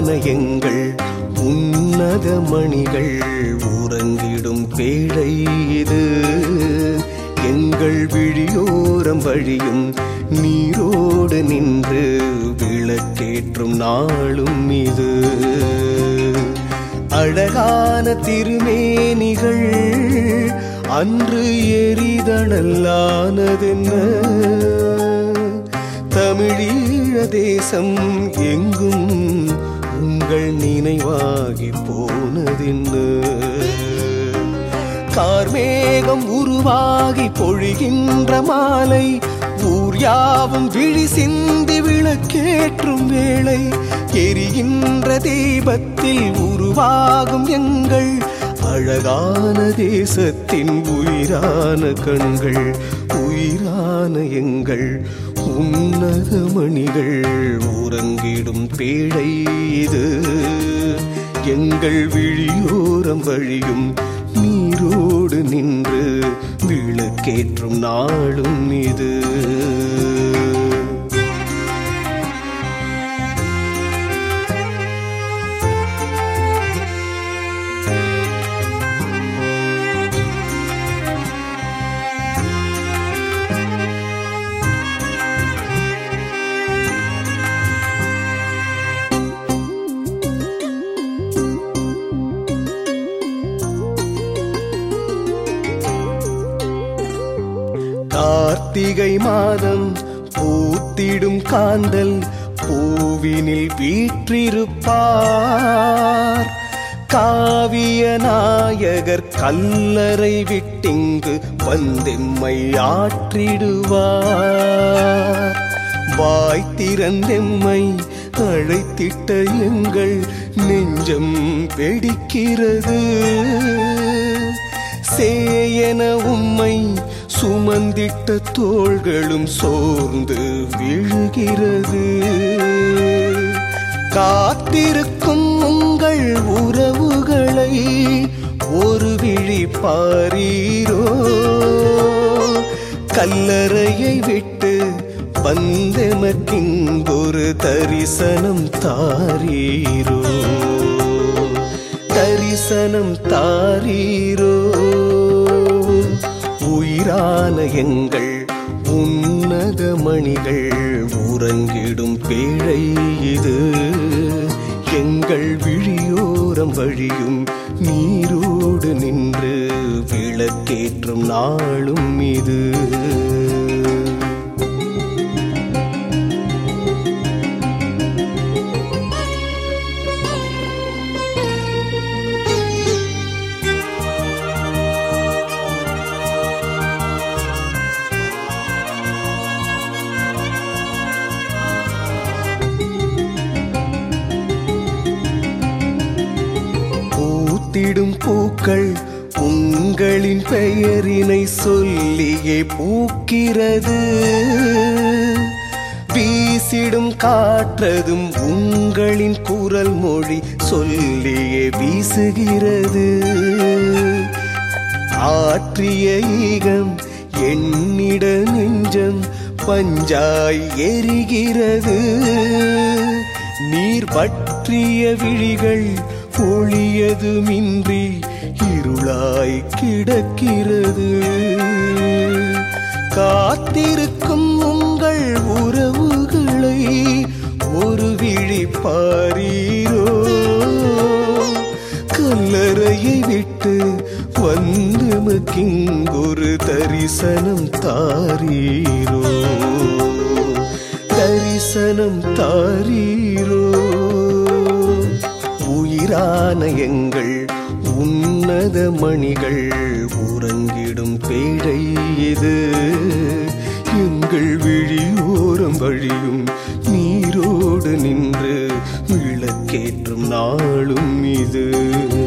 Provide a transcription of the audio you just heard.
எங்கள் உன்னத மணிகள் உறங்கிடும் பேழை இது எங்கள் விழியோரம் வழியும் நீரோடு நின்று விளக்கேற்றும் நாளும் இது அழகான திருமேனிகள் அன்று எரிதழலானதென்ன தமிழீழ தேசம் எங்கும் உங்கள் நினைவாகி போனதென்ன கார்மேகம் உருவாகி பொழிகின்ற மாலை ஊர் யாவும் விழி சிந்தி விளக்கேற்றும் வேளை எரிகின்ற தீபத்தில் உருவாகும் எங்கள் அழகான தேசத்தின் உயிரான கண்கள் உயிரான எங்கள் உன்னத மணிகள் உறங்கிடும் பேழை இது எங்கள் விழியோரம் வழியும் நீரோடு நின்று விளக்கேற்றும் நாளும் இது கார்த்திகை மாதம் பூத்திடும் காந்தல் பூவினில் வீற்றிருப்பார் காவிய நாயகர் கல்லறை விட்டிங்கு வந்தெம்மை ஆற்றிடுவார் வாய் திறந்தெம்மை அழைத்திட்ட எங்கள் நெஞ்சம் வெடிக்கிறது சேயன உம்மை சுமந்திட்ட தோள்களும் சோர்ந்து விழுகிறது காத்திருக்கும் உங்கள் உறவுகளை ஒரு விழி பாரீரோ கல்லறையை விட்டு வந்தெமக்கிங்கொரு தரிசனம் தாரீரோ தரிசனம் தாரீரோ உயிரான எங்கள் உன்னத மணிகள் உறங்கிடும் பேழை இது எங்கள் விழியோரம் வழியும் நீரோடு நின்று விளக்கேற்றும் நாளும் இது பூத்திடும் பூக்கள் உங்களின் பெயரினை சொல்லியே பூக்கிறது வீசிடும் காற்றதும் உங்களின் குரல் மொழி சொல்லியே வீசுகிறது ஆற்றிய ஈகம் எண்ணிட நெஞ்சம் பஞ்சாய் எரிகிறது நீர் பற்றிய விழிகள் ஒளியதுமின்றி இருளாய் கிடக்கிறது காத்திருக்கும் உங்கள் உறவுகளை ஒரு விழி பாரீரோ கல்லறையை விட்டு வந்து மக்கிங்கொரு தரிசனம் தாரீரோ தரிசனம் தாரீரோ உயிரான எங்கள் உன்னத மணிகள் உறங்கிடும் பேழை இது எங்கள் விழியோரம் வழியும் நீரோடு நின்று விளக்கேற்றும் நாளும் இது